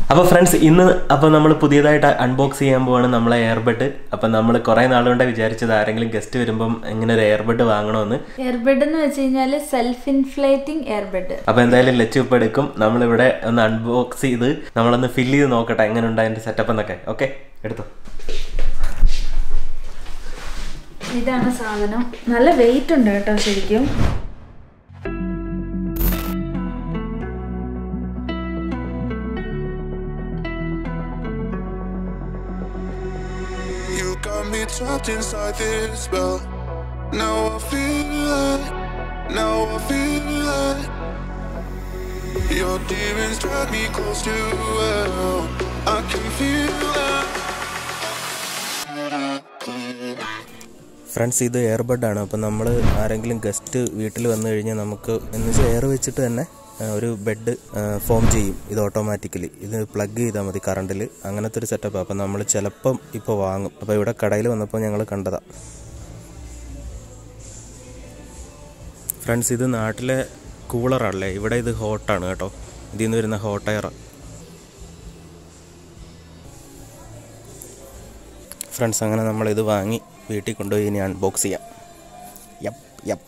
അപ്പോൾ ഫ്രണ്ട്സ് ഇന്ന് അപ്പോൾ നമ്മൾ പുതിയതായിട്ട് അൺബോക്സ് ചെയ്യാൻ പോവാണ് നമ്മളെ എയർബഡ് അപ്പം നമ്മൾ കുറേ നാളുകൊണ്ട് വിചാരിച്ചത് ആരെങ്കിലും ഗസ്റ്റ് വരുമ്പം ഇങ്ങനെ ഒരു എയർബഡ് വാങ്ങണമെന്ന് എയർബെഡ് എന്ന് വെച്ച് കഴിഞ്ഞാൽ സെൽഫ് ഇൻഫ്ലേറ്റിംഗ് എയർബെഡ് അപ്പോൾ എന്തായാലും ലച്ചു ഇപ്പം എടുക്കും നമ്മളിവിടെ ഒന്ന് അൺബോക്സ് ചെയ്ത് നമ്മളൊന്ന് ഫില്ല് ചെയ്ത് നോക്കട്ടെ എങ്ങനെ ഉണ്ട് അതിൻ്റെ സെറ്റപ്പ് എന്നൊക്കെ ഓക്കെ എടുത്തോ ഇതാണ് സാധനം നല്ല വെയിറ്റ് ഉണ്ട് കേട്ടോ ശരിക്കും You got me trapped inside this spell. Now I feel like, now I feel like your demons drag me close to hell. I can feel that. Friends ഇത് എയർബഡ് ആണ് അപ്പം നമ്മൾ ആരെങ്കിലും ഗസ്റ്റ് വീട്ടിൽ വന്നു കഴിഞ്ഞാൽ നമുക്ക് എന്ന് വെച്ചാൽ എയർ വെച്ചിട്ട് തന്നെ ആ, ഒരു ബെഡ് ഫോം ചെയ്യും ഇത് ഓട്ടോമാറ്റിക്കലി ഇത് പ്ലഗ് ചെയ്താൽ മതി കറണ്ടിൽ അങ്ങനത്തെ ഒരു സെറ്റപ്പ് അപ്പം നമ്മൾ ചിലപ്പം ഇപ്പോൾ വാങ്ങും അപ്പോൾ ഇവിടെ കടയിൽ വന്നപ്പോൾ ഞങ്ങൾ കണ്ടതാ ഫ്രണ്ട്സ് ഇത് നാട്ടിലെ കൂളറല്ലേ ഇവിടെ ഇത് ഹോട്ടാണ് കേട്ടോ ഇതിൽ നിന്ന് വരുന്ന ഹോട്ട് എയറാണ് ഫ്രണ്ട്സ് അങ്ങനെ നമ്മൾ ഇത് വാങ്ങി വീട്ടിൽ കൊണ്ടുപോയി ഇനി അൺബോക്സ് ചെയ്യാം യപ്പ് യപ്പ്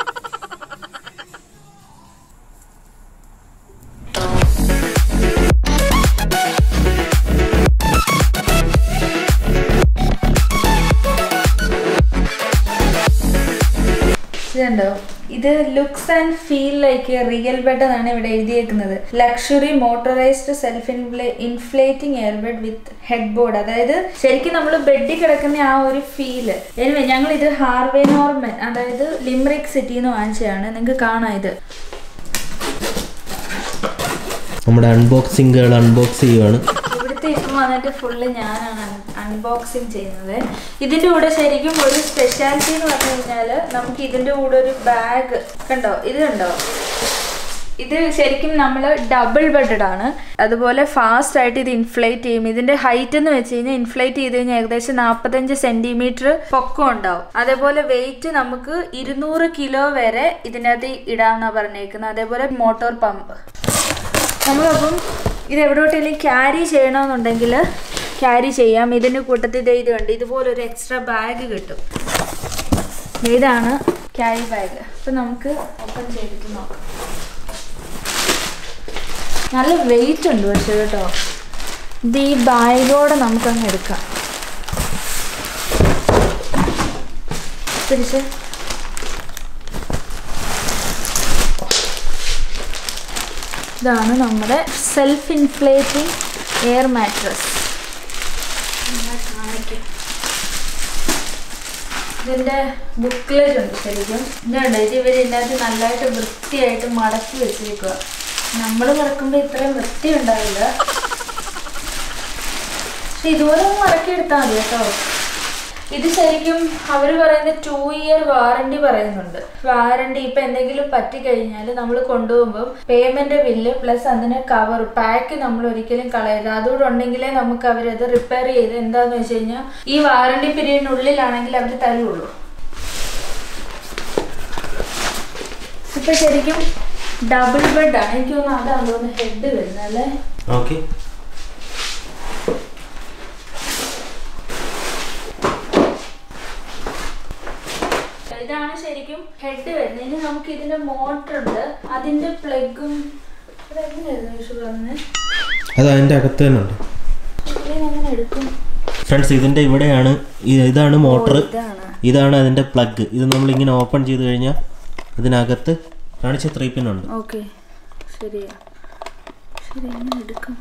ഇതുണ്ടോ ഇത് looks and feel like real bed എന്നാണ് ഇവിടെ എഴുതിയേക്കുന്നത് luxury motorised self inflating airbed with head board അതായത് ശരിക്കും നമ്മൾ ബെഡിൽ കിടക്കുന്ന ആ ഒരു ഫീല് എനിവേ ഞങ്ങൾ ഇത് ഹാർവേ നോർമൻ അതായത് ലിംറിക് സിറ്റിയിൽ നിന്ന് വാങ്ങിച്ചതാണ് നിങ്ങൾക്ക് കാണാം ഇത് നമ്മുടെ അൺബോക്സിങ്ങുകൾ അൺബോക്സ് ചെയ്യുവാണ് ഇവിടുത്തെ ഇപ്പം വന്നിട്ട് ഫുള്ള് ഞാനാണ് അൺബോക്സിങ് ചെയ്യുന്നത് ഇതിൻ്റെ കൂടെ ശരിക്കും ഒരു സ്പെഷ്യാലിറ്റി എന്ന് പറഞ്ഞു കഴിഞ്ഞാൽ നമുക്ക് ഇതിൻ്റെ കൂടെ ഒരു ബാഗ് കണ്ടോ ഇത് കണ്ടോ ഇത് ശരിക്കും നമ്മൾ ഡബിൾ ബെഡഡ് ആണ് അതുപോലെ ഫാസ്റ്റ് ആയിട്ട് ഇത് ഇൻഫ്ലേറ്റ് ചെയ്യും ഇതിന്റെ ഹൈറ്റ് എന്ന് വെച്ച് കഴിഞ്ഞാൽ ഇൻഫ്ലേറ്റ് ചെയ്ത് കഴിഞ്ഞാൽ ഏകദേശം നാൽപ്പത്തഞ്ച് സെന്റിമീറ്റർ പൊക്കം ഉണ്ടാവും അതേപോലെ വെയിറ്റ് നമുക്ക് ഇരുന്നൂറ് കിലോ വരെ ഇതിനകത്ത് ഇടാമെന്നാണ് പറഞ്ഞേക്കുന്നത് അതേപോലെ മോട്ടോർ പമ്പ് നമ്മളപ്പം ഇത് എവിടോട്ടെങ്കിലും ക്യാരി ചെയ്യണമെന്നുണ്ടെങ്കിൽ ക്യാരി ചെയ്യാം ഇതിൻ്റെ കൂട്ടത്തിൽ ദേ ഇത് കണ്ട് ഇതുപോലൊരു എക്സ്ട്രാ ബാഗ് കിട്ടും ഇതാണ് ക്യാരി ബാഗ് അപ്പം നമുക്ക് ഓപ്പൺ ചെയ്തിട്ട് നോക്കാം നല്ല വെയിറ്റ് ഉണ്ട് പക്ഷേ കേട്ടോ ഇത് ഈ ബാഗോടെ നമുക്കങ്ങ് എടുക്കാം തിരിച്ച് ഇതാണ് നമ്മുടെ സെൽഫ് ഇൻഫ്ലേറ്റിംഗ് എയർ മാട്രസ് ഇതിൻ്റെ ബുക്ക്ലെറ്റ് ഉണ്ട് ശരിക്കും ഇതുണ്ട് ഇത് ഇവർ ഇതിനകത്ത് നല്ലതായിട്ട് വൃത്തിയായിട്ട് മടക്കി വെച്ചിരിക്കുക നമ്മൾ കിടക്കുമ്പോൾ ഇത്രയും വൃത്തി ഉണ്ടാവില്ല പക്ഷെ ഇതുപോലെ ഒന്ന് മടക്കി എടുത്താൽ മതി കേട്ടോ ഇത് ശരിക്കും അവർ പറയുന്ന ടു ഇയർ വാറണ്ടി പറയുന്നുണ്ട് വാറണ്ടി ഇപ്പൊ എന്തെങ്കിലും പറ്റിക്കഴിഞ്ഞാൽ നമ്മൾ കൊണ്ടുപോകുമ്പോൾ പേയ്മെന്റ് ബില്ല് പ്ലസ് അതിന് കവർ പാക്ക് നമ്മൾ ഒരിക്കലും കളയരുത് അതുകൂടെ ഉണ്ടെങ്കിലേ നമുക്ക് അവരത് റിപ്പയർ ചെയ്ത് എന്താന്ന് വെച്ച് കഴിഞ്ഞാൽ ഈ വാറണ്ടി പീരീഡിനുള്ളിലാണെങ്കിൽ അവർ തരുള്ളൂ ഇപ്പൊ ശരിക്കും ഡബിൾ ബെഡ് ആണ് എനിക്ക് തോന്നുന്നു അതാണ് തോന്നുന്നു ഹെഡ് വരുന്നത് അല്ലേ ഓക്കെ ഇതാണ് ശരിക്കും ഹെഡ് വരുന്നത് ഇനി നമുക്ക് ഇതിന്റെ മോട്ടർ ഉണ്ട് അതിന്റെ പ്ലഗും അതെങ്ങനെയായിരുന്നു വിഷു പറഞ്ഞത് അത് അതിൻ്റെ അകത്ത് തന്നെ ഉണ്ട് എങ്ങനെ എടുക്കും ഫ്രണ്ട്സ് ഇതിൻ്റെ ഇവിടെയാണ് ഈ- ഇതാണ് മോട്ടർ ഇതാണ് ഇതാണ് അതിൻ്റെ പ്ലഗ് ഇത് നമ്മളിങ്ങനെ ഓപ്പൺ ചെയ്ത് കഴിഞ്ഞാൽ ഇതിനകത്ത് കാണിച്ച ത്രീ പിൻ ഉണ്ട് ഓക്കെ ശരിയാ ശരി എങ്ങനെ എടുക്കും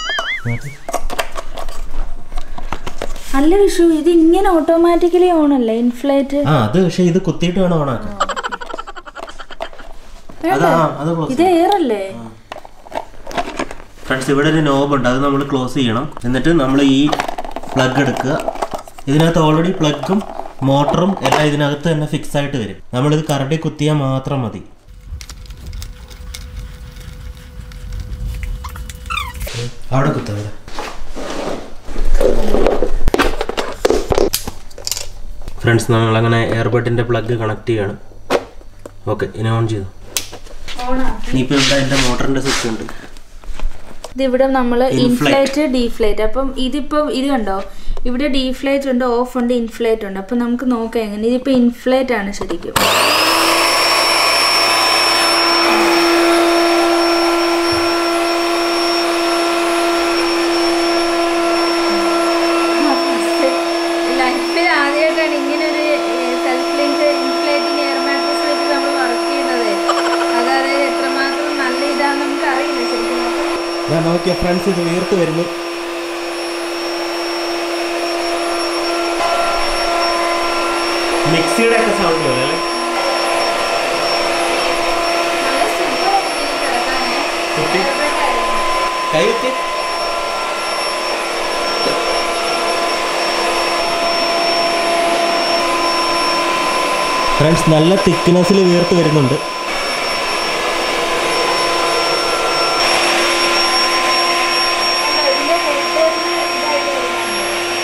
അല്ല വിഷു ഇത് ഇങ്ങനെ ഓട്ടോമാറ്റിക്കലി ഓണല്ലേ ഇൻഫ്ലേറ്റ് ആ അത് പക്ഷേ ഇത് കുത്തിയിട്ട് വേണം ഓണാക്കാൻ അതാ അത് ക്ലോസ് ഇത് എയർ അല്ലേ ഫ്രണ്ട്സ് ഇവിടെ ഒരു നോബ് ഉണ്ട് അത് നമ്മൾ ക്ലോസ് ചെയ്യണം എന്നിട്ട് നമ്മൾ ഈ പ്ലഗ് എടുക്കുക ഇതിനകത്ത് ഓൾറെഡി പ്ലഗും മോട്ടറും എല്ലാം ഇതിനകത്ത് തന്നെ ഫിക്സ് ആയിട്ട് വരും നമ്മളിത് കറണ്ടി കുത്തിയാൽ മാത്രം മതി അവിടെ കുത്ത അവിടെ ഫ്രണ്ട്സ് നമ്മളങ്ങനെ എയർബഡിൻ്റെ പ്ലഗ് കണക്ട് ചെയ്യാണ് ഓക്കെ ഇനി ഓൺ ചെയ്തു ഓണാ ഇനിയിപ്പോൾ ഇവിടെ എൻ്റെ മോട്ടറിൻ്റെ സ്വിച്ച് ഉണ്ട് ഇതിവിടെ നമ്മൾ Inflate. ഇൻഫ്ലേറ്റ് ഡീഫ്ലേറ്റ് അപ്പം ഇതിപ്പം ഇത് കണ്ടോ ഇവിടെ ഡീഫ്ലേറ്റ് ഉണ്ട് ഓഫ് ഉണ്ട് ഇൻഫ്ലേറ്റ് ഉണ്ട് അപ്പം നമുക്ക് നോക്കാം എങ്ങനെ ഇതിപ്പോൾ ഇൻഫ്ലേറ്റ് ആണ് ശരിക്കും ലൈഫിൽ ആദ്യമായിട്ടാണ് ഇങ്ങനെ ഒരു self link inflating air mattress വെച്ച് നമ്മൾ വർക്ക് ചെയ്യുന്നത് അതായത് എത്രമാത്രം നല്ല ഇതാണെന്ന് നമുക്ക് അറിയില്ല ശരിക്കും ഞാൻ നോക്കിയ ഫ്രണ്ട്സ് ഇത് വീർത്ത് വരുന്നു മിക്സിയുടെ ഒക്കെ സൗണ്ട് പോലെ അല്ലേ നല്ല സുഖമാണ് ഇതിൽ കിടക്കാനേ. കുത്തി. Airback കൈ കുത്തി ഫ്രണ്ട്സ് നല്ല തിക്നെസ്സിൽ വീർത്ത് വരുന്നുണ്ട് അല്ല, ഇതിന്റെ head ഇതായിട്ട് വരുന്നുണ്ട്.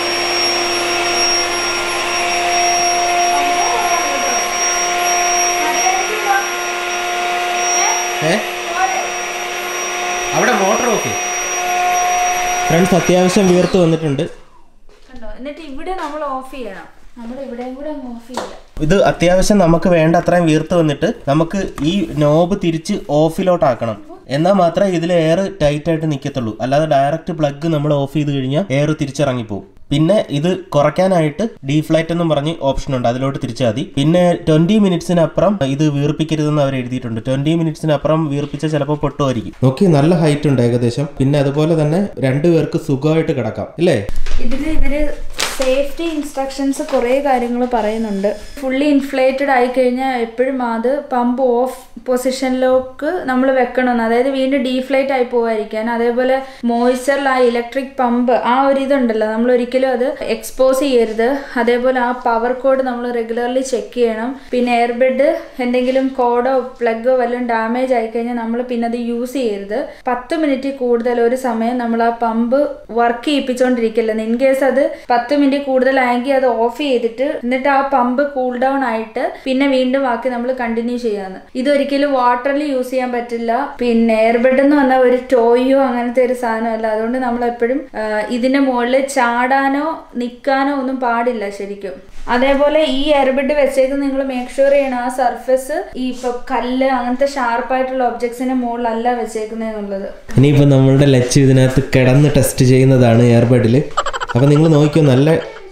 ഏ അവിടെ മോട്ടർ ഓഫ് ഫ്രണ്ട്സ് അത്യാവശ്യം വീർത്ത് വന്നിട്ടുണ്ട് കണ്ടോ എന്നിട്ട് ഇവിടെ നമ്മൾ ഓഫ് ചെയ്യണം നമ്മൾ ഇവിടെയും കൂടെ അങ്ങ് ഓഫ് ചെയ്യില്ല ഇത് അത്യാവശ്യം നമുക്ക് വേണ്ട അത്രയും വീർത്ത് വന്നിട്ട് നമുക്ക് ഈ നോബ് തിരിച്ച് ഓഫിലോട്ടാക്കണം എന്നാൽ മാത്രമേ ഇതിൽ എയർ ടൈറ്റ് ആയിട്ട് നിൽക്കത്തുള്ളൂ അല്ലാതെ ഡയറക്റ്റ് പ്ലഗ് നമ്മൾ ഓഫ് ചെയ്ത് കഴിഞ്ഞാൽ എയർ തിരിച്ചിറങ്ങിപ്പോവും പിന്നെ ഇത് കുറയ്ക്കാനായിട്ട് ഡീഫ്ലൈറ്റ് എന്നും പറഞ്ഞ് ഓപ്ഷൻ ഉണ്ട് അതിലോട്ട് തിരിച്ചാൽ മതി പിന്നെ ട്വന്റി മിനിറ്റ്സിനപ്പുറം ഇത് വീർപ്പിക്കരുതെന്ന് അവർ എഴുതിയിട്ടുണ്ട് ട്വന്റി മിനിറ്റ്സിനപ്പുറം വീർപ്പിച്ച ചിലപ്പോൾ പൊട്ടുമായിരിക്കും നോക്കി നല്ല ഹൈറ്റ് ഉണ്ട് ഏകദേശം പിന്നെ അതുപോലെ തന്നെ രണ്ടുപേർക്ക് സുഖമായിട്ട് കിടക്കാം ഇല്ലേ ഇതിൽ ഇവര് സേഫ്റ്റി ഇൻസ്ട്രക്ഷൻസ് കുറേ കാര്യങ്ങൾ പറയുന്നുണ്ട് ഫുള്ളി ഇൻഫ്ലേറ്റഡ് ആയി കഴിഞ്ഞാൽ എപ്പോഴും അത് പമ്പ് ഓഫ് പൊസിഷനിലേക്ക് നമ്മൾ വെക്കണമെന്ന് അതായത് വീണ്ടും ഡീഫ്ലേറ്റ് ആയി പോകാതിരിക്കാൻ അതേപോലെ മോയ്സ്ചറിൽ ആ ഇലക്ട്രിക് പമ്പ് ആ ഒരു ഇതുണ്ടല്ലോ നമ്മൾ ഒരിക്കലും അത് എക്സ്പോസ് ചെയ്യരുത് അതേപോലെ ആ പവർ കോഡ് നമ്മൾ റെഗുലർലി ചെക്ക് ചെയ്യണം പിന്നെ എയർബെഡ് എന്തെങ്കിലും കോഡോ പ്ലഗോ വല്ലതും ഡാമേജ് ആയി കഴിഞ്ഞാൽ നമ്മൾ പിന്നെ അത് യൂസ് ചെയ്യരുത് പത്ത് മിനിറ്റ് കൂടുതൽ ഒരു സമയം നമ്മൾ ആ പമ്പ് വർക്ക് ചെയ്യിപ്പിച്ചുകൊണ്ടിരിക്കില്ല ഇൻ കേസ് അത് പത്ത് മിനിറ്റ് കൂടുതലായെങ്കിൽ അത് ഓഫ് ചെയ്തിട്ട് എന്നിട്ട് ആ പമ്പ് കൂൾ ഡൗൺ ആയിട്ട് പിന്നെ വീണ്ടും ബാക്കി നമ്മൾ കണ്ടിന്യൂ ചെയ്യാന്ന് ഇതൊരിക്കലും വാട്ടറിൽ യൂസ് ചെയ്യാൻ പറ്റില്ല പിന്നെ എയർബെഡ് എന്ന് പറഞ്ഞാൽ ഒരു ടോയോ അങ്ങനത്തെ ഒരു സാധനമല്ല അതുകൊണ്ട് നമ്മൾ എപ്പോഴും ഇതിന്റെ മുകളിൽ ചാടാനോ നിൽക്കാനോ ഒന്നും പാടില്ല ശരിക്കും അതേപോലെ ഈ എയർബെഡ് വെച്ചേക്ക് നിങ്ങൾ മേക്ക് ഷുവർ ചെയ്യണം ആ സർഫസ് ഈ ഇപ്പൊ കല്ല് അങ്ങനത്തെ ഷാർപ്പായിട്ടുള്ള ഒബ്ജക്ട്സിന്റെ മുകളിലല്ല വെച്ചേക്കുന്നതെന്നുള്ളത് ഇനിയിപ്പോൾ നമ്മളുടെ ലച്ച് ഇതിനകത്ത് കിടന്ന് ടെസ്റ്റ് ചെയ്യുന്നതാണ് എയർബഡിൽ അപ്പം നിങ്ങൾ നോക്കിയോ നല്ല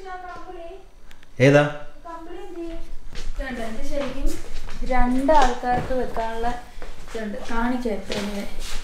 ഏതാ ഇതുണ്ട്. ഇത് ശരിക്കും രണ്ട് ആൾക്കാർക്ക് വെക്കാനുള്ള ഇതുണ്ട് കാണിക്കാം എത്ര ഇങ്ങനെ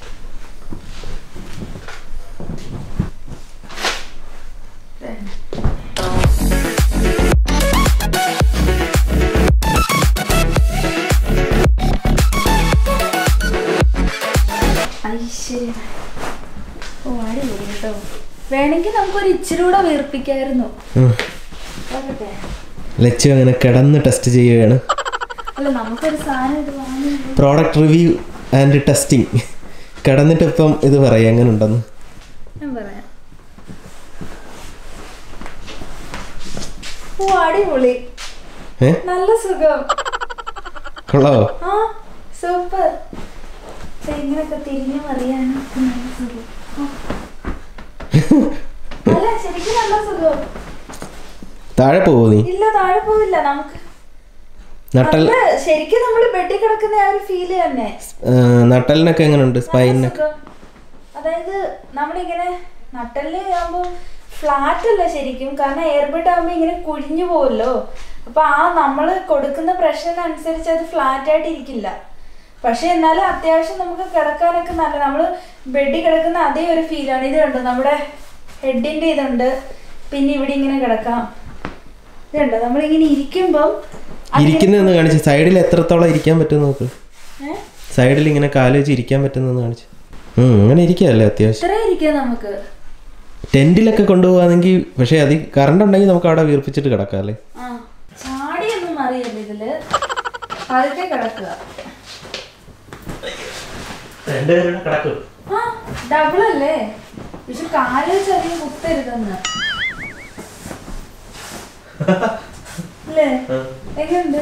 ഐശ്വര്യ ഓ അടിപൊളി കേട്ടോ വേണമെങ്കിൽ നമുക്കൊരു ഇച്ചിരി കൂടെ വീർപ്പിക്കായിരുന്നു നോക്കട്ടെ ലച്ച് അങ്ങനെ കിടന്ന് ടെസ്റ്റ് ചെയ്യുകയാണ് അല്ല നമുക്കൊരു സാധനം ഇത് വാങ്ങി പ്രോഡക്റ്റ് റിവ്യൂ ആൻഡ് ടെസ്റ്റിംഗ് കിടന്നിട്ട് ഇപ്പം ഇത് പറയാം എങ്ങനെ ഉണ്ടെന്ന് ഞാൻ പറയാം ഓ അടിപൊളി ഏ നല്ല സുഖം കൊള്ളാവോ ആ സൂപ്പർ ഇങ്ങനൊക്കെ തിരിഞ്ഞു പറയാനും നല്ല സുഖം ആ. അല്ല ശരിക്കും നല്ല സുഖം താഴെ പോവോ നീ ഇല്ല താഴെ പോവില്ല നമുക്ക് നട്ടൽ നല്ല ശരിക്കും നമ്മൾ ബെഡിൽ കിടക്കുന്ന ആ ഒരു ഫീല് തന്നെ ആ, നട്ടലിനൊക്കെ എങ്ങനെയുണ്ട് നല്ല സ്പൈനൊക്കെ സുഖം. അതായത് നമ്മളിങ്ങനെ നട്ടല് ആകുമ്പോ ഫ്ലാറ്റ് അല്ല ശരിക്കും കാരണം എയർബെഡ് ആകുമ്പോ ഇങ്ങനെ കുഴിഞ്ഞു പോവല്ലോ അപ്പൊ ആ നമ്മൾ കൊടുക്കുന്ന പ്രഷറിനനുസരിച്ച് അത് ഫ്ലാറ്റ് ആയിട്ട് ഇരിക്കില്ല പക്ഷെ എന്നാലും അത്യാവശ്യം നമുക്ക് കിടക്കാനൊക്കെ നല്ല നമ്മൾ ബെഡിൽ കിടക്കുന്ന അതേ ഒരു ഫീലാണ് ഇത് കണ്ടോ നമ്മുടെ ഹെഡിന്റെ ഇതുണ്ട് പിന്നെ ഇവിടെ ഇങ്ങനെ കിടക്കാം ഇതുണ്ടോ നമ്മളിങ്ങനെ ഇരിക്കുമ്പം അങ്ങനെ- ഇരിക്കുന്നതെന്ന് കാണിച്ച് സൈഡിൽ എത്രത്തോളം ഇരിക്കാൻ പറ്റും നോക്ക് ഏ? സൈഡിൽ ഇങ്ങനെ കാല് വെച്ച് ഇരിക്കാൻ പറ്റുന്നെന്ന് കാണിച്ച് ഉം, അങ്ങനെ ഇരിക്കുകയല്ലേ അത്യാവശ്യം ഇത്രയും ഇരിക്കാം നമുക്ക് ടെന്റിലൊക്കെ കൊണ്ടുപോകാണെങ്കിൽ പക്ഷേ അത് കറണ്ട് ഉണ്ടെങ്കിൽ നമുക്ക് അവിടെ വീർപ്പിച്ചിട്ട് കിടക്കാം അല്ലേ ആ ചാടിയൊന്നും അറിയില്ല ഇതില് പതുക്കെ കിടക്കുക രണ്ടുപേരും കിടക്കും ആ ഡബിൾ അല്ലേ പക്ഷെ കാല് വെച്ച് അധികം കുത്തരുതെന്ന് അല്ലേ എങ്ങനെയുണ്ട്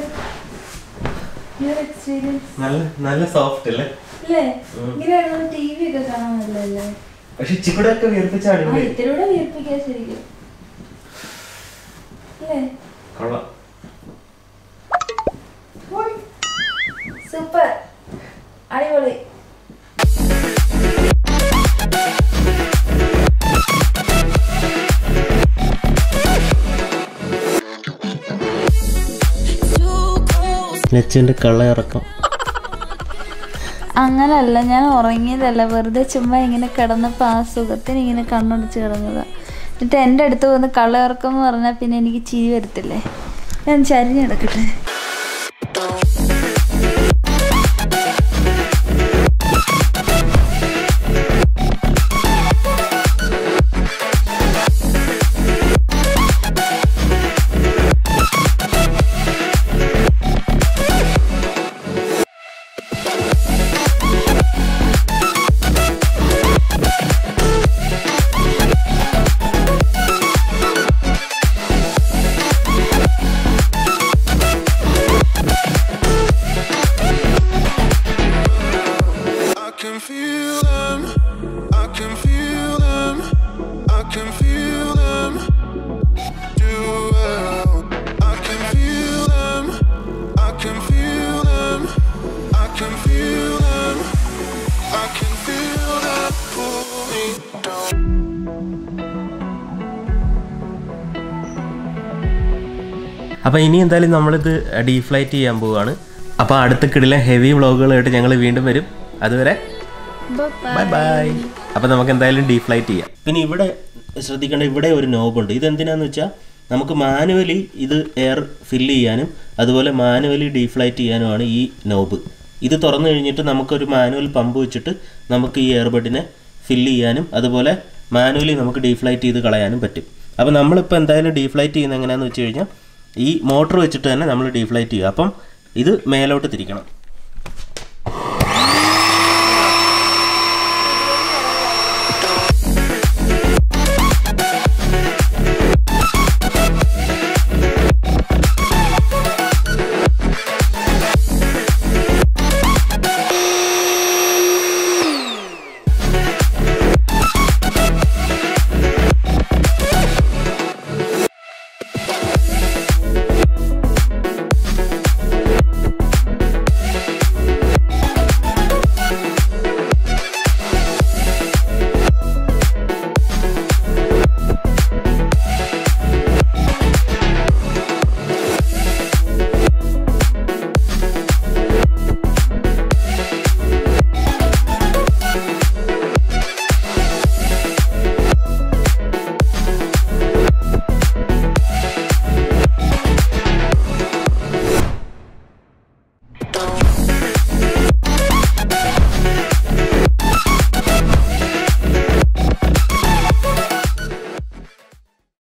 എക്സ്പീരിയൻസ് നല്ല നല്ല സോഫ്റ്റ് അല്ലേ അല്ലേ ഇങ്ങനെയാണ് ടി വി ഒക്കെ കാണാൻ നല്ലല്ലേ പക്ഷെ ഇച്ചിക്കൂടെ ഒക്കെ വീർപ്പിച്ച ആ അടിപൊളി ഇത്തിരി കൂടെ വീർപ്പിക്കാൻ ശരിക്കും അല്ലേ കൊള്ളാം സൂപ്പർ അടിപൊളി നെച്ചിന്റെ കള്ള ഇറക്കം അങ്ങനല്ല ഞാൻ ഉറങ്ങിയതല്ല വെറുതെ ചുമ്മാ ഇങ്ങനെ കിടന്നപ്പോൾ ആ സുഖത്തിന് ഇങ്ങനെ കണ്ണൊടിച്ച് കിടന്നതാ എന്നിട്ട് എൻ്റെ അടുത്ത് വന്ന് കളയിറക്കം എന്ന് പറഞ്ഞാൽ പിന്നെ എനിക്ക് ചിരി വരത്തില്ലേ ഞാൻ ചരിഞ്ഞെടുക്കട്ടെ I can feel them. I can feel them. I can feel them. Do well. I can feel them. I can feel them. I can feel them. I can feel them pull me down. അപ്പോൾ ഇനി എന്തായാലും നമ്മളിത് ഡീഫ്ലൈറ്റ് ചെയ്യാൻ പോവുകയാണ് അപ്പോൾ അടുത്ത കിടിലം heavy വ്ളോഗുകളായിട്ട് ഞങ്ങൾ വീണ്ടും വരും അതുവരെ ബൈ ബൈ അപ്പോൾ നമുക്ക് എന്തായാലും ഡീഫ്ലൈറ്റ് ചെയ്യാം പിന്നെ ഇവിടെ ശ്രദ്ധിക്കേണ്ട ഇവിടെ ഒരു നോബുണ്ട് ഇതെന്തിനാന്ന് വെച്ചാൽ നമുക്ക് മാനുവലി ഇത് എയർ ഫില്ല് ചെയ്യാനും അതുപോലെ മാനുവലി ഡീഫ്ലൈറ്റ് ചെയ്യാനുമാണ് ഈ നോബ് ഇത് തുറന്നു കഴിഞ്ഞിട്ട് നമുക്കൊരു മാനുവൽ പമ്പ് വെച്ചിട്ട് നമുക്ക് ഈ എയർബഡിനെ ഫില്ല് ചെയ്യാനും അതുപോലെ മാനുവലി നമുക്ക് ഡീഫ്ലൈറ്റ് ചെയ്ത് കളയാനും പറ്റും അപ്പോൾ നമ്മളിപ്പോൾ എന്തായാലും ഡീഫ്ലൈറ്റ് ചെയ്യുന്നത് എങ്ങനെയാണെന്ന് വെച്ച് കഴിഞ്ഞാൽ ഈ മോട്ടർ വെച്ചിട്ട് തന്നെ നമ്മൾ ഡീഫ്ലൈറ്റ് ചെയ്യുക അപ്പം ഇത് മേലോട്ട് തിരിക്കണം